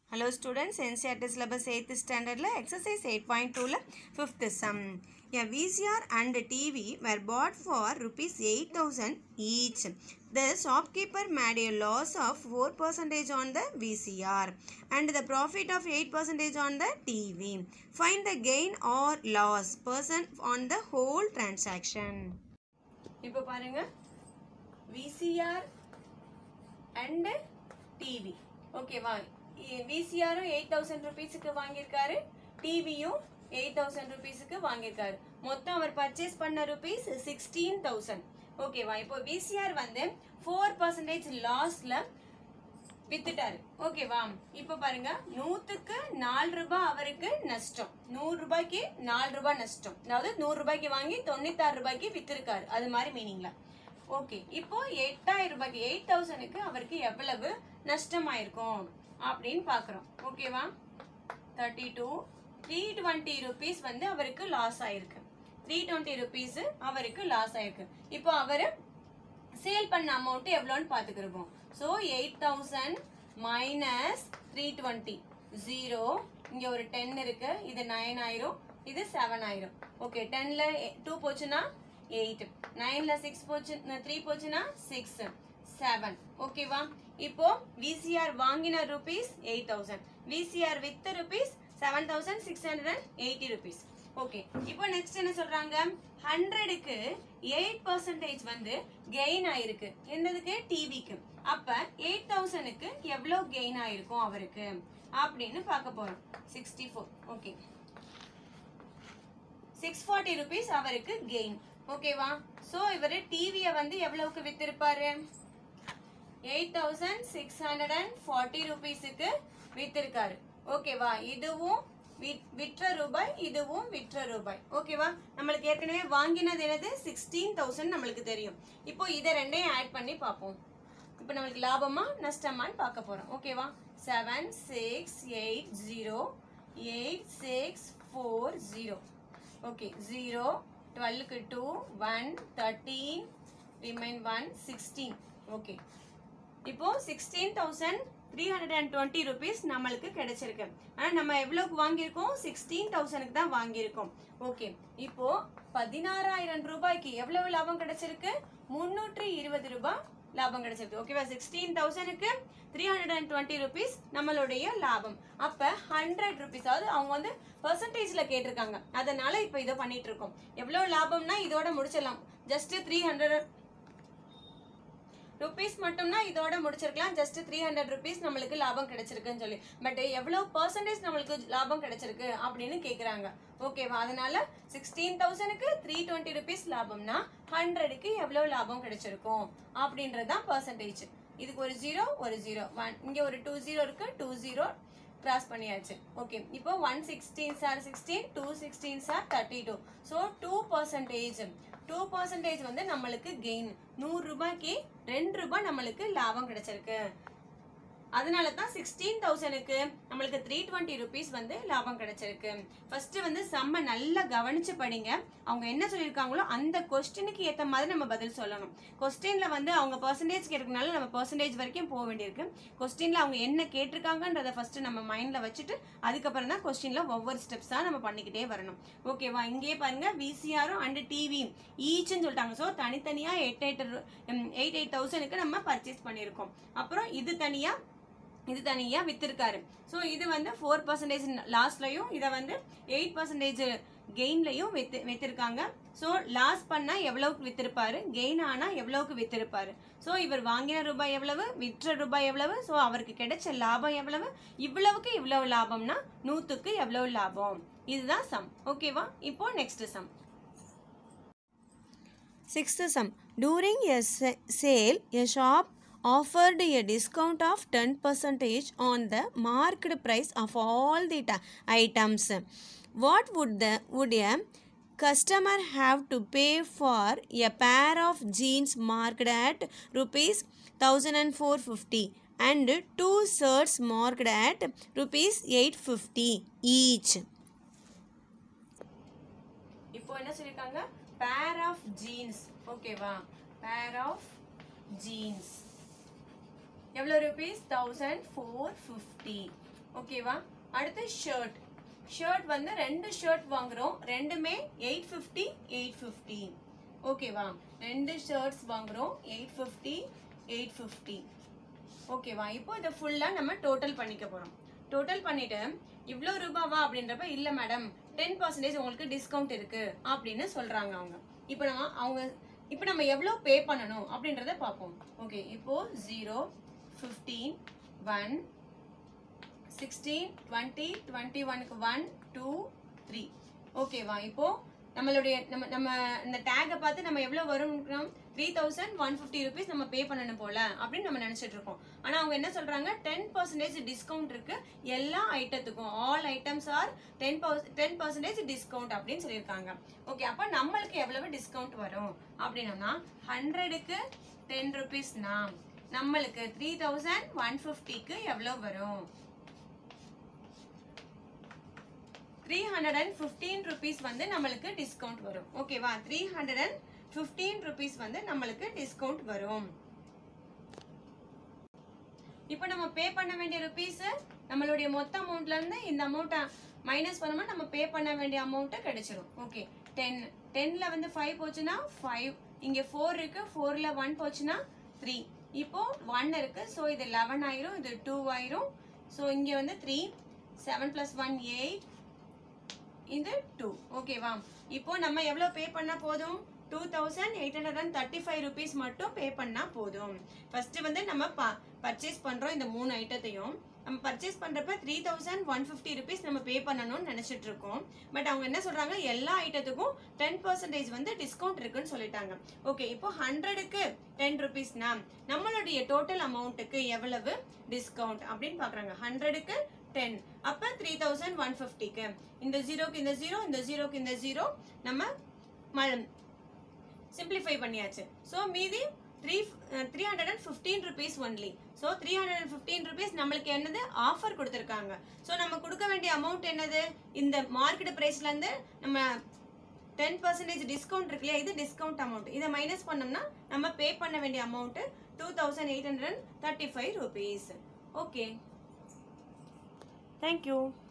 Hello students, NCERT syllabus 8th standard la exercise 8.2 la 5th sum. A VCR and TV were bought for rupees 8000 each. The shopkeeper made a loss of 4% on the VCR and the profit of 8% on the TV. Find the gain or loss percent on the whole transaction. இப்போ பாருங்க VCR and TV ஓகேவா விசிஆரும் eight thousand ருபீஸுக்கு வாங்கியிருக்காரு டிவியும் eight thousand ருபீஸுக்கு வாங்கியிருக்காரு மொத்தம் அவர் பர்ச்சேஸ் பண்ண ருபீஸ் சிக்ஸ்டீன் தௌசண்ட் ஓகேவா இப்போ விசிஆர் வந்து ஃபோர் பர்சன்டேஜ் லாஸ்ல வித்துட்டாரு ஓகேவா இப்போ பாருங்க நூத்துக்கு நாலு ரூபாய் அவருக்கு நஷ்டம் நூறு ரூபாய்க்கு நாலு ரூபாய் நஷ்டம் அதாவது நூறு ரூபாய்க்கு வாங்கி தொண்ணூத்தாறு ரூபாய்க்கு வித்திருக்காரு அது மாதிரி மீனிங்ல ஓகே இப்போ எட்டாயிரம் ரூபாய்க்கு எயிட் தௌசண்ட்க்கு அவருக்கு எவ்வளவு நஷ்டமாயிருக்கும் அப்படின்னு பாக்குறோம் ஓகேவா thirty two three twenty rupees வந்து அவருக்கு லாஸ் ஆயிருக்கு த்ரீ டுவெண்ட்டி ருபீஸ் அவருக்கு லாஸ் ஆயிருக்கு இப்போ அவரு சேல் பண்ண அமௌண்ட் எவ்வளோன்னு பார்த்துக்கிருக்கோம் so eight thousand minus three twenty zero இங்கே ஒரு டென் இருக்கு இது நைன் ஆயிரும் இது செவன் ஆயிரும் ஓகே டென்ல டூ போச்சுன்னா எயிட் நைன்ல சிக்ஸ் போச்சு த்ரீ போச்சுன்னா சிக்ஸ் செவன் ஓகேவா இப்போ விசிஆர் வாங்கின rupees eight thousand VCR with rupees seven thousand six hundred and eighty rupees okay இப்போ நெக்ஸ்ட் என்ன சொல்றாங்க ஹண்ட்ரடுக்கு எயிட் பர்சன்டேஜ் வந்து கெயின் ஆயிருக்கு என்னதுக்கு டிவிக்கு அப்ப எயிட் தௌசண்ட்க்கு எவ்வளவு கெயின் ஆயிருக்கும் அவருக்கு அப்படின்னு பார்க்க போறோம் sixty four okay six forty rupees அவருக்கு கெயின் ஓகேவா ஸோ இவர் டிவியை வந்து எவ்வளவுக்கு வித்திருப்பாரு eight thousand six hundred and forty ருபீஸுக்கு வித்திருக்காரு ஓகேவா இதுவும் விற்ற ரூபாய் இதுவும் விற்ற ரூபாய் ஓகேவா நம்மளுக்கு ஏற்கனவே வாங்கினது என்னது சிக்ஸ்டீன் தௌசண்ட் நம்மளுக்கு தெரியும் இப்போ இதை ரெண்டையும் ஆட் பண்ணி பார்ப்போம் இப்போ நம்மளுக்கு லாபமா நஷ்டமான்னு பார்க்க போறோம் ஓகேவா seven six eight zero eight six four zero okay zero டுவெல்க்கு two one thirteen remain one sixteen okay இப்போ sixteen thousand three hundred and twenty rupees நம்மளுக்கு கிடைச்சிருக்கு ஆனால் நம்ம எவ்வளோக்கு வாங்கியிருக்கோம் சிக்ஸ்டீன் தௌசண்ட்க்கு தான் வாங்கியிருக்கோம் ஓகே இப்போ பதினாறாயிரம் ரூபாய்க்கு எவ்வளவு லாபம் கிடைச்சிருக்கு முன்னூற்றி இருபது ரூபாய் லாபம் கிடைச்சிருக்கு ஓகேவா சிக்ஸ்டீன் தௌசண்ட்க்கு three hundred and twenty rupees நம்மளுடைய லாபம் அப்போ ஹண்ட்ரட் ருபீஸ் அதாவது அவங்க வந்து பர்சன்டேஜ்ல கேட்டிருக்காங்க அதனால இப்போ இதை பண்ணிட்டு இருக்கோம் எவ்வளோ லாபம்னா இதோட முடிச்சிடலாம் ஜஸ்ட் த்ரீ ஹண்ட்ரட் ருபீஸ் மட்டும்னா இதோட முடிச்சிருக்கலாம் ஜஸ்ட் த்ரீ ஹண்ட்ரட் ருபீஸ் நம்மளுக்கு லாபம் கிடைச்சிருக்குன்னு சொல்லி பட் எவ்வளவு பர்சன்டேஜ் நம்மளுக்கு லாபம் கிடைச்சிருக்கு அப்படின்னு கேக்குறாங்க ஓகேவா அதனால சிக்ஸ்டீன் தௌசண்ட்க்கு த்ரீ டுவெண்ட்டி ருபீஸ் லாபம்னா ஹண்ட்ரடுக்கு எவ்வளவு லாபம் கிடைச்சிருக்கும் அப்படின்றதுதான் பர்சன்டேஜ் இதுக்கு ஒரு ஜீரோ ஒரு ஜீரோ ஒன் இங்க ஒரு டூ ஜீரோ இருக்கு டூ ஜீரோ கிராஸ் பண்ணியாச்சு ஓகே இப்போ one sixteen sir sixteen two sixteen sir thirty two so two percentage two percentage வந்து நம்மளுக்கு கெயின் நூறு ரூபாய்க்கு ரெண்டு ரூபாய் நம்மளுக்கு லாபம் கிடைச்சிருக்கு அதனால தான் சிக்ஸ்டீன் தௌசண்ட்க்கு நம்மளுக்கு த்ரீ டுவெண்ட்டி ருபீஸ் வந்து லாபம் கிடைச்சிருக்கு ஃபர்ஸ்ட் வந்து செம்ம நல்லா கவனிச்சு படிங்க அவங்க என்ன சொல்லியிருக்காங்களோ அந்த கொஸ்டினுக்கு ஏற்ற மாதிரி நம்ம பதில் சொல்லணும் கொஸ்டின்ல வந்து அவங்க பர்சன்டேஜ் கேட்கறதுனால நம்ம பர்சன்டேஜ் வரைக்கும் போக வேண்டியிருக்கு கொஸ்டின்ல அவங்க என்ன கேட்டிருக்காங்கன்றத ஃபர்ஸ்ட் நம்ம மைண்ட்ல வச்சுட்டு அதுக்கப்புறம் தான் கொஸ்டின்ல ஒவ்வொரு ஸ்டெப்ஸா நம்ம பண்ணிக்கிட்டே வரணும் ஓகேவா இங்கே பாருங்க விசிஆரும் அண்ட் டிவி ஈச்சுன்னு சொல்லிட்டாங்க ஸோ தனித்தனியா எயிட் எயிட் எயிட் எயிட் தௌசண்ட்க்கு நம்ம பர்ச்சேஸ் பண்ணியிருக்கோம் அப்புறம் இது தனியா இது தனியாக வித்திருக்காரு ஸோ இது வந்து ஃபோர் பர்சன்டேஜ் லாஸ்ட்லையும் இதை வந்து எயிட் பர்சன்டேஜ் கெயின்லையும் வித்து வித்திருக்காங்க ஸோ லாஸ் பண்ணால் எவ்வளவுக்கு வித்திருப்பாரு கெயின் ஆனால் எவ்வளவுக்கு வித்திருப்பாரு ஸோ இவர் வாங்கின ரூபாய் எவ்வளவு விற்ற ரூபாய் எவ்வளவு ஸோ அவருக்கு கிடைச்ச லாபம் எவ்வளவு இவ்வளவுக்கு இவ்வளவு லாபம்னா நூற்றுக்கு எவ்வளவு லாபம் இதுதான் சம் ஓகேவா இப்போ next sum sixth sum during a sale a shop offered a discount of 10% on the marked price of all the items. What would the would a customer have to pay for a pair of jeans marked at rupees 1450 and two shirts marked at rupees 850 each? இப்போ என்ன சொல்லிருக்காங்க பேர் of jeans ஓகேவா pair of jeans எவ்வளோ rupees thousand four fifty ஓகேவா அடுத்து shirt shirt வந்து ரெண்டு ஷர்ட் வாங்குறோம் ரெண்டுமே எயிட் ஃபிஃப்டி எயிட் ஃபிஃப்டி ஓகேவா ரெண்டு ஷர்ட்ஸ் வாங்குறோம் எயிட் ஃபிஃப்டி எயிட் ஃபிஃப்டி ஓகேவா இப்போ இதை ஃபுல்லாக நம்ம டோட்டல் பண்ணிக்க போகிறோம் டோட்டல் பண்ணிட்டு இவ்வளோ ரூபாவா அப்படின்றப்ப இல்லை மேடம் டென் பர்சன்டேஜ் உங்களுக்கு டிஸ்கவுண்ட் இருக்கு அப்படின்னு சொல்றாங்க அவங்க இப்போ நம்ம அவங்க இப்போ நம்ம எவ்வளோ பே பண்ணணும் அப்படின்றத பார்ப்போம் ஓகே இப்போ zero fifteen one sixteen twenty twenty ஒனுக்கு ஒன் டூ த்ரீ ஓகேவா இப்போ நம்மளுடைய நம்ம நம்ம இந்த டேகை பார்த்து நம்ம எவ்வளோ வரும் three thousand one fifty rupees நம்ம பே பண்ணணும் போல அப்படின்னு நம்ம நினச்சிட்டு இருக்கோம் ஆனால் அவங்க என்ன சொல்கிறாங்க டென் பர்சன்டேஜ் டிஸ்கவுண்ட் இருக்கு எல்லா ஐட்டத்துக்கும் all items are ten ten percentage discount அப்படின்னு சொல்லியிருக்காங்க ஓகே அப்போ நம்மளுக்கு எவ்வளவு டிஸ்கவுண்ட் வரும் அப்படின்னோம்னா ஹண்ட்ரடுக்கு டென் ருபீஸ்னா நம்மளுக்கு த்ரீ தௌசண்ட் ஒன் ஃபிஃப்டிக்கு எவ்வளோ வரும் three hundred and fifteen rupees வந்து நம்மளுக்கு டிஸ்கவுண்ட் வரும் ஓகேவா three hundred and fifteen rupees வந்து நம்மளுக்கு டிஸ்கவுண்ட் வரும் இப்போ நம்ம பே பண்ண வேண்டிய ருபீஸ் நம்மளுடைய மொத்த அமௌண்ட்ல இருந்து இந்த அமௌண்ட்டை மைனஸ் பண்ணோம்னா நம்ம பே பண்ண வேண்டிய அமௌண்ட்டு கிடைச்சிரும் ஓகே டென் டென்ல வந்து ஃபைவ் போச்சுன்னா ஃபைவ் இங்க ஃபோர் இருக்கு ஃபோர்ல ஒன் போச்சுன்னா த்ரீ இப்போ ஒன் இருக்கு ஸோ இது லெவன் ஆயிரும் இது டூ ஆயிரும் ஸோ இங்க வந்து three seven plus one eight இது டூ ஓகேவா இப்போ நம்ம எவ்வளோ பே பண்ணா போதும் two thousand eight hundred and thirty five rupees மட்டும் பே பண்ணா போதும் ஃபர்ஸ்ட் வந்து நம்ம பர்ச்சேஸ் பண்றோம் இந்த மூணு ஐட்டத்தையும் நம்ம பர்ச்சேஸ் பண்றப்ப three thousand one fifty rupees நம்ம பே பண்ணணும்னு நினைச்சிட்டு இருக்கோம் பட் அவங்க என்ன சொல்றாங்க எல்லா ஐட்டத்துக்கும் டென் பர்சன்டேஜ் வந்து டிஸ்கவுண்ட் இருக்குன்னு சொல்லிட்டாங்க ஓகே இப்போ ஹண்ட்ரடுக்கு டென் ருபீஸ்னா நம்மளுடைய டோட்டல் அமௌண்ட்டுக்கு எவ்வளவு டிஸ்கவுண்ட் அப்படின்னு பாக்குறாங்க ஹண்ட்ரடுக்கு டென் அப்ப த்ரீ தௌசண்ட் ஒன் ஃபிஃப்டிக்கு இந்த ஜீரோக்கு இந்த ஜீரோ இந்த ஜீரோக்கு இந்த ஜீரோ நம்ம சிம்பிளிஃபை பண்ணியாச்சு ஸோ மீதி three three hundred and fifteen rupees only so three hundred and fifteen rupees நம்மளுக்கு என்னது ஆஃபர் கொடுத்துருக்காங்க ஸோ நம்ம கொடுக்க வேண்டிய அமௌண்ட் என்னது இந்த மார்க்கெட் ப்ரைஸ்லேருந்து நம்ம டென் பர்சன்டேஜ் டிஸ்கவுண்ட் இருக்கு இல்லையா இது டிஸ்கவுண்ட் அமௌண்ட் இதை மைனஸ் பண்ணோம்னா நம்ம பே பண்ண வேண்டிய amount two thousand eight hundred thirty five rupees okay thank you